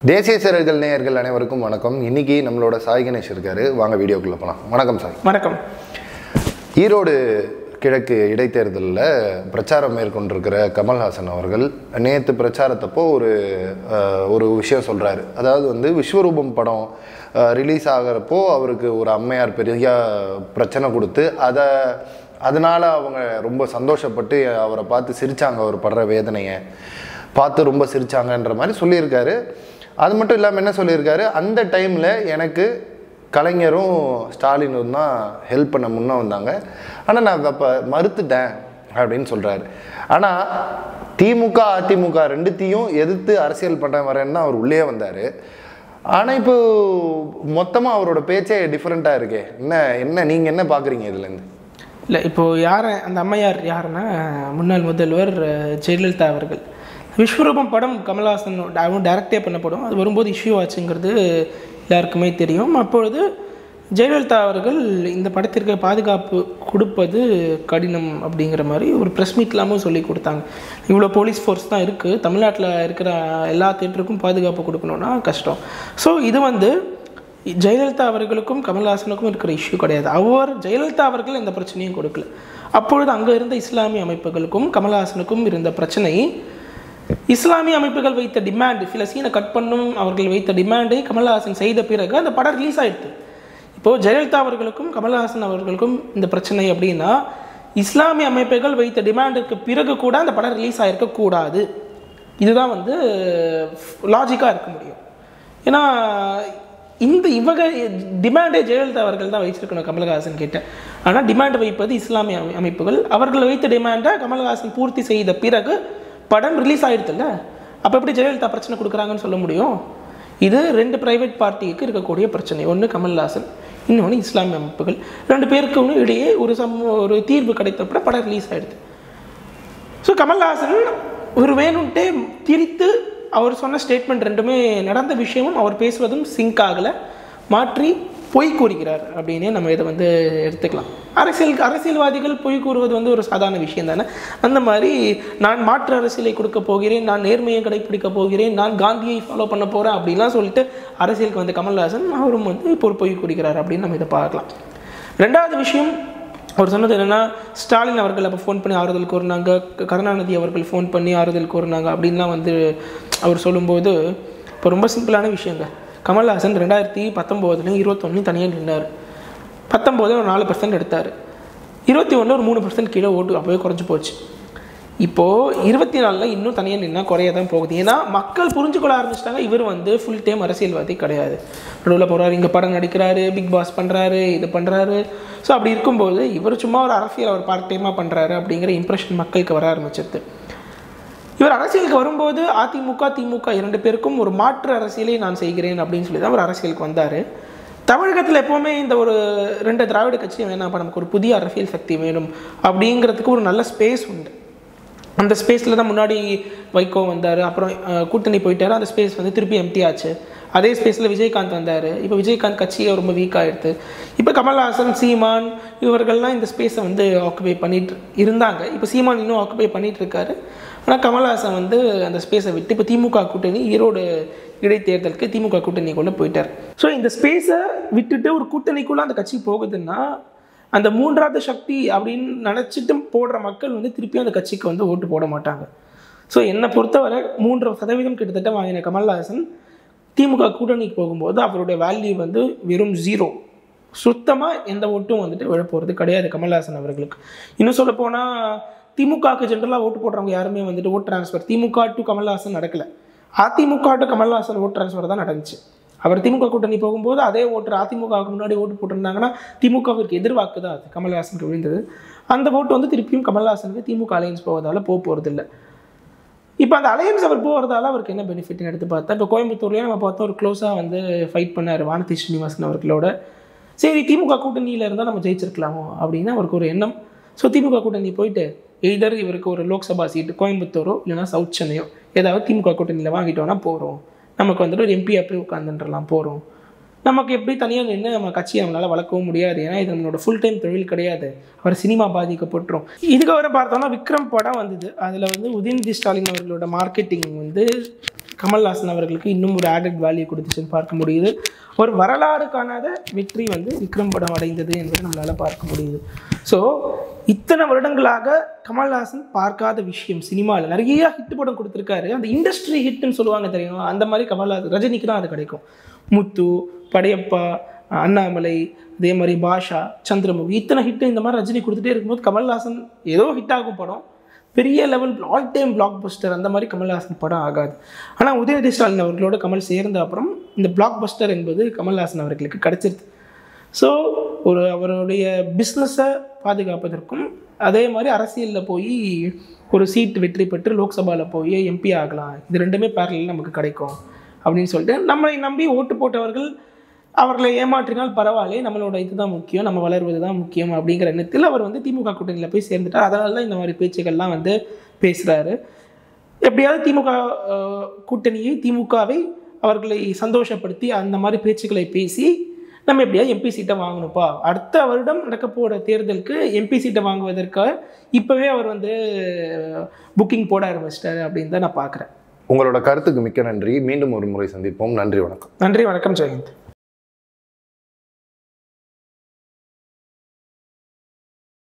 தேசிய சிறர்கள் நேயர்கள் அனைவருக்கும் வணக்கம் இன்னைக்கு நம்மளோட சாய் கணேஷ் இருக்காரு வாங்க வீடியோக்குள்ள போகலாம் வணக்கம் சாய் வணக்கம் ஈரோடு கிழக்கு இடைத்தேர்தலில் பிரச்சாரம் மேற்கொண்டிருக்கிற கமல்ஹாசன் அவர்கள் நேற்று பிரச்சாரத்தப்போ ஒரு அஹ், ஒரு விஷயம் சொல்கிறாரு அதாவது வந்து விஸ்வரூபம் படம் ரிலீஸ் ஆகிறப்போ அவருக்கு ஒரு அம்மையார் பெரிய பிரச்சனை கொடுத்து அதை அதனால் அவங்க ரொம்ப சந்தோஷப்பட்டு அவரை பார்த்து சிரித்தாங்க அவர் படுற வேதனையை பார்த்து ரொம்ப சிரிச்சாங்கன்ற மாதிரி சொல்லியிருக்காரு அது மட்டும் இல்லாமல் என்ன சொல்லியிருக்காரு அந்த டைமில் எனக்கு கலைஞரும் ஸ்டாலினும் தான் ஹெல்ப் பண்ண முன்னே வந்தாங்க ஆனால் நான் அப்போ மறுத்துட்டேன் அப்படின்னு சொல்கிறாரு ஆனால் திமுக அதிமுக ரெண்டுத்தையும் எதிர்த்து அரசியல் பண்ணுற வரேன்னு தான் அவர் உள்ளே வந்தார் ஆனால் இப்போ மொத்தமாக அவரோட பேச்சே டிஃப்ரெண்ட்டாக இருக்கே என்ன என்ன நீங்கள் என்ன பார்க்குறீங்க இதுலேருந்து இல்லை இப்போது யார் அந்த அம்மையார் யாருன்னா முன்னாள் முதல்வர் அஹ், ஜெயலலிதா அவர்கள் விஸ்வரூபம் படம் கமல்ஹாசன் அவங்க டைரக்டே பண்ணப்படும் அது வரும்போது இஷ்யூ ஆச்சுங்கிறது எல்லாருக்குமே தெரியும் அப்பொழுது ஜெயலலிதா அவர்கள் இந்த படத்திற்கு பாதுகாப்பு கொடுப்பது கடினம் அப்படிங்கிற மாதிரி ஒரு ப்ரெஸ் மீட் இல்லாமல் சொல்லி கொடுத்தாங்க இவ்வளோ போலீஸ் ஃபோர்ஸ் தான் இருக்குது தமிழ்நாட்டில் இருக்கிற எல்லா தேட்டருக்கும் பாதுகாப்பு கொடுக்கணுன்னா கஷ்டம் ஸோ இது வந்து ஜெயலலிதா அவர்களுக்கும் கமல்ஹாசனுக்கும் இருக்கிற இஷ்யூ கிடையாது அவர் ஜெயலலிதா அவர்கள் எந்த பிரச்சனையும் கொடுக்கல அப்பொழுது அங்கே இருந்த இஸ்லாமிய அமைப்புகளுக்கும் கமல்ஹாசனுக்கும் இருந்த பிரச்சனை இஸ்லாமிய அமைப்புகள் வைத்த டிமாண்ட் சில சீனை கட் பண்ணும் அவர்கள் வைத்த டிமாண்டை கமல்ஹாசன் செய்த பிறகு அந்த படம் ரிலீஸ் ஆயிடுது இப்போது ஜெயலலிதா அவர்களுக்கும் கமல்ஹாசன் அவர்களுக்கும் இந்த பிரச்சனை அப்படின்னா இஸ்லாமிய அமைப்புகள் வைத்த டிமாண்டுக்கு பிறகு கூட அந்த படம் ரிலீஸ் ஆகிருக்க கூடாது இதுதான் வந்து லாஜிக்காக இருக்க முடியும் ஏன்னா இந்த இவங்க டிமாண்டே ஜெயலலிதா அவர்கள் தான் வச்சிருக்கணும் கமல்ஹாசன் கிட்ட ஆனால் டிமாண்ட் வைப்பது இஸ்லாமிய அமை- அமைப்புகள் அவர்கள் வைத்த டிமாண்டை கமல்ஹாசன் பூர்த்தி செய்த பிறகு படம் ரிலீஸ் ஆயிடுதுல்ல அப்போ எப்படி ஜெயலலிதா பிரச்சனை கொடுக்குறாங்கன்னு சொல்ல முடியும் இது ரெண்டு பிரைவேட் பார்ட்டிக்கு இருக்கக்கூடிய பிரச்சனை ஒன்று கமல்ஹாசன் இன்னொன்று இஸ்லாமிய அமைப்புகள் ரெண்டு பேருக்கு இடையே ஒரு சம் ஒரு தீர்வு கிடைத்தப்பட படம் ரிலீஸ் ஆயிடுது ஸோ கமல்ஹாசன் ஒரு வேணும்ட்டே திரித்து அவர் சொன்ன ஸ்டேட்மெண்ட் ரெண்டுமே நடந்த விஷயமும் அவர் பேசுவதும் சிங்க் ஆகலை மாற்றி பொய் கூறுகிறார் அப்படின்னே நம்ம இதை வந்து எடுத்துக்கலாம் அரசியல் அரசியல்வாதிகள் பொய் கூறுவது வந்து ஒரு சாதாரண விஷயம் தானே அந்த மாதிரி நான் மாற்று அரசியலை கொடுக்க போகிறேன் நான் நேர்மையை கடைப்பிடிக்க போகிறேன் நான் காந்தியை ஃபாலோ பண்ண போகிறேன் அப்படின்லாம் சொல்லிட்டு அரசியலுக்கு வந்து கமல்ஹாசன் அவரும் வந்து இப்போ ஒரு பொய் கூறுகிறார் அப்படின்னு நம்ம இதை பார்க்கலாம் ரெண்டாவது விஷயம் அவர் சொன்னது என்னென்னா ஸ்டாலின் அவர்கள் அப்போ ஃபோன் பண்ணி ஆறுதல் கூறினாங்க க- கருணாநிதி அவர்கள் ஃபோன் பண்ணி ஆறுதல் கூறினாங்க அப்படின்லாம் வந்து அவர் சொல்லும்போது இப்போ ரொம்ப சிம்பிளான விஷயங்க கமல்ஹாசன் ரெண்டாயிரத்தி பத்தொம்போதுலையும் இருபத்தொன்னுலையும் தனியாக நின்னார் பத்தொம்போதில் ஒரு நாலு பர்சன்ட் எடுத்தார் இருபத்தி ஒன்றில் ஒரு மூணு பர்சன்ட் கீழே ஓட்டு அப்போவே குறைஞ்சி போச்சு இப்போது இருபத்தி நாலில் இன்னும் தனியாக நின்னா குறைய தான் போகுது ஏன்னா மக்கள் புரிஞ்சுக்கொள்ள ஆரம்பிச்சிட்டாங்க இவர் வந்து ஃபுல் டைம் அரசியல்வாதி கிடையாது நடுவில் போகிறாரு இங்கே படம் நடிக்கிறாரு பிக் பாஸ் பண்ணுறாரு இது பண்ணுறாரு ஸோ அப்படி இருக்கும்போது இவர் சும்மா ஒரு அரசியல் அவர் பார்ட் டைமாக பண்ணுறாரு அப்படிங்கிற இம்ப்ரெஷன் மக்களுக்கு வர ஆரம்பிச்சிருது இவர் அரசியலுக்கு வரும்போது அதிமுக திமுக இரண்டு பேருக்கும் ஒரு மாற்று அரசியலை நான் செய்கிறேன் அப்படின்னு சொல்லி தான் அவர் அரசியலுக்கு வந்தார் தமிழகத்தில் எப்போவுமே இந்த ஒரு ரெண்டு திராவிட கட்சியும் வேணாம் அப்போ நமக்கு ஒரு புதிய அரசியல் சக்தி வேணும் அப்படிங்கிறதுக்கு ஒரு நல்ல ஸ்பேஸ் உண்டு அந்த ஸ்பேஸில் தான் முன்னாடி வைகோ வந்தார் அப்புறம் அஹ், கூட்டணி போயிட்டாரு அந்த ஸ்பேஸ் வந்து திருப்பி எம்டி ஆச்சு அதே ஸ்பேஸில் விஜயகாந்த் வந்தார் இப்போ விஜயகாந்த் கட்சியை ரொம்ப வீக் ஆயிடுது இப்போ கமல்ஹாசன் சீமான் இவர்கள்லாம் இந்த ஸ்பேஸை வந்து ஆக்குபை பண்ணிட்டு இருந்தாங்க இப்போ சீமான் இன்னும் ஆக்குபை பண்ணிட்டு இருக்காரு ஆனால் கமல்ஹாசன் வந்து அந்த ஸ்பேஸை விட்டு இப்போ திமுக கூட்டணி ஈரோடு இடைத்தேர்தலுக்கு திமுக கூட்டணிக்குள்ளே போயிட்டார் ஸோ இந்த ஸ்பேஸை விட்டுட்டு ஒரு கூட்டணிக்குள்ளே அந்த கட்சி போகுதுன்னா அந்த மூன்றாவது சக்தி அப்படின்னு நினச்சிட்டு போடுற மக்கள் வந்து திருப்பி அந்த கட்சிக்கு வந்து ஓட்டு போட மாட்டாங்க ஸோ என்னை பொறுத்தவரை மூன்று சதவீதம் கிட்டத்தட்ட வாங்கின கமல்ஹாசன் திமுக கூட்டணிக்கு போகும்போது அவருடைய வேல்யூ வந்து வெறும் ஜீரோ சுத்தமாக எந்த ஓட்டும் வந்துட்டு விழ போகிறது கிடையாது கமல்ஹாசன் அவர்களுக்கு இன்னும் சொல்ல போனால் திமுகவுக்கு ஜென்ரலாக ஓட்டு போடுறவங்க யாருமே வந்துட்டு vote transfer DMK to Kamal Haasan நடக்கல AIADMK to Kamal Haasan vote transfer தான் நடந்துச்சு அவர் திமுக கூட்டணி போகும்போது அதே ஓட்டு அதிமுகவுக்கு முன்னாடி ஓட்டு போட்டிருந்தாங்கன்னா திமுகவிற்கு எதிர்வாக்கு தான் அது கமல்ஹாசனுக்கு விழுந்தது அந்த ஓட்டு வந்து திருப்பியும் கமல்ஹாசனுக்கு திமுக அலையன்ஸ் போவதால் போக போகிறதில்ல இப்போ அந்த அலையன்ஸ் அவர் போகிறதால அவருக்கு என்ன பெனிஃபிட்னு எடுத்து பார்த்தா இப்போ கோயம்புத்தூர்லேயே நம்ம பார்த்தோம் ஒரு க்ளோஸாக வந்து ஃபைட் பண்ணார் வானதி ஸ்ரீனிவாசன் அவர்களோட சரி திமுக கூட்டணியில் இருந்தால் நம்ம ஜெயிச்சிருக்கலாமோ அப்படின்னு அவருக்கு ஒரு எண்ணம் ஸோ திமுக கூட்டணி போயிட்டு எய்தர் இவருக்கு ஒரு லோக்சபா சீட்டு கோயம்புத்தூரோ இல்லைன்னா சவுத் சென்னையோ ஏதாவது திமுக கூட்டணியில் வாங்கிட்டோன்னா போகிறோம் நமக்கு வந்துட்டு ஒரு எம்பி போய் உட்காந்துன்றலாம் போகிறோம் நமக்கு எப்படி தனியாக நின்று நம்ம கட்சியை நம்மளால் வளர்க்கவும் முடியாது ஏன்னா இது நம்மளோட ஃபுல் டைம் தொழில் கிடையாது அவர் சினிமா பாதிக்கப்பட்டுரும் இதுக்கு வர பார்த்தோம்னா விக்ரம் படம் வந்தது அதில் வந்து உதயநிதி ஸ்டாலின் அவர்களோட மார்க்கெட்டிங் வந்து கமல்ஹாசன் அவர்களுக்கு இன்னும் ஒரு ஆடட் வேல்யூ கொடுத்துச்சுன்னு பார்க்க முடியுது ஒரு வரலாறு காணாத வெற்றி வந்து விக்ரம் படம் அடைந்தது என்பதை நம்மளால் பார்க்க முடியுது ஸோ இத்தனை வருடங்களாக கமல்ஹாசன் பார்க்காத விஷயம் சினிமாவில் நிறைய ஹிட் படம் கொடுத்துருக்காரு அந்த இண்டஸ்ட்ரி ஹிட்னு சொல்லுவாங்க தெரியும் அந்த மாதிரி கமல்ஹாசன் ரஜினிக்கு தான் அது கிடைக்கும் முத்து படையப்பா அண்ணாமலை அதே மாதிரி பாஷா சந்திரமுகி இத்தனை ஹிட் இந்த மாதிரி ரஜினி கொடுத்துட்டே இருக்கும்போது கமல்ஹாசன் ஏதோ ஹிட் ஆகும் படம் பெரிய level all time blockbuster அந்த மாதிரி கமல்ஹாசன் படம் ஆகாது ஆனால் உதயநிதி ஸ்டாலின் அவர்களோட கமல் சேர்ந்த அப்புறம் இந்த பிளாக் பஸ்டர் என்பது கமல்ஹாசன் அவர்களுக்கு கிடைச்சிருது ஸோ ஒரு அவருடைய பிஸ்னஸை பாதுகாப்பதற்கும் அதே மாதிரி அரசியலில் போய் ஒரு சீட் வெற்றி பெற்று லோக்சபாவில் போய் எம்பி ஆகலாம் இது ரெண்டுமே பேரலில் நமக்கு கிடைக்கும் அப்படின்னு சொல்லிட்டு நம்மளை நம்பி ஓட்டு போட்டவர்கள் அவர்களை ஏமாற்றினால் பரவாயில்ல நம்மளோட இதுதான் முக்கியம் நம்ம வளர்வது தான் முக்கியம் அப்படிங்கிற எண்ணத்தில் அவர் வந்து திமுக கூட்டணியில் போய் சேர்ந்துட்டார் அதனால தான் இந்த மாதிரி பேச்சுக்கள்லாம் வந்து பேசுகிறாரு எப்படியாவது திமுக அஹ், கூட்டணியை திமுகவை அவர்களை சந்தோஷப்படுத்தி அந்த மாதிரி பேச்சுக்களை பேசி நம்ம எப்படியாவது எம்பி சீட்டை வாங்கணும்ப்பா அடுத்த வருடம் நடக்க போகிற தேர்தலுக்கு எம்பி சீட்டை வாங்குவதற்கு இப்போவே அவர் வந்து புக்கிங் போட ஆரம்பிச்சிட்டாரு அப்படின்னு தான் நான் பார்க்குறேன் உங்களோட கருத்துக்கு மிக்க நன்றி மீண்டும் ஒரு முறை சந்திப்போம் நன்றி வணக்கம் நன்றி வணக்கம் ஜெயந்த்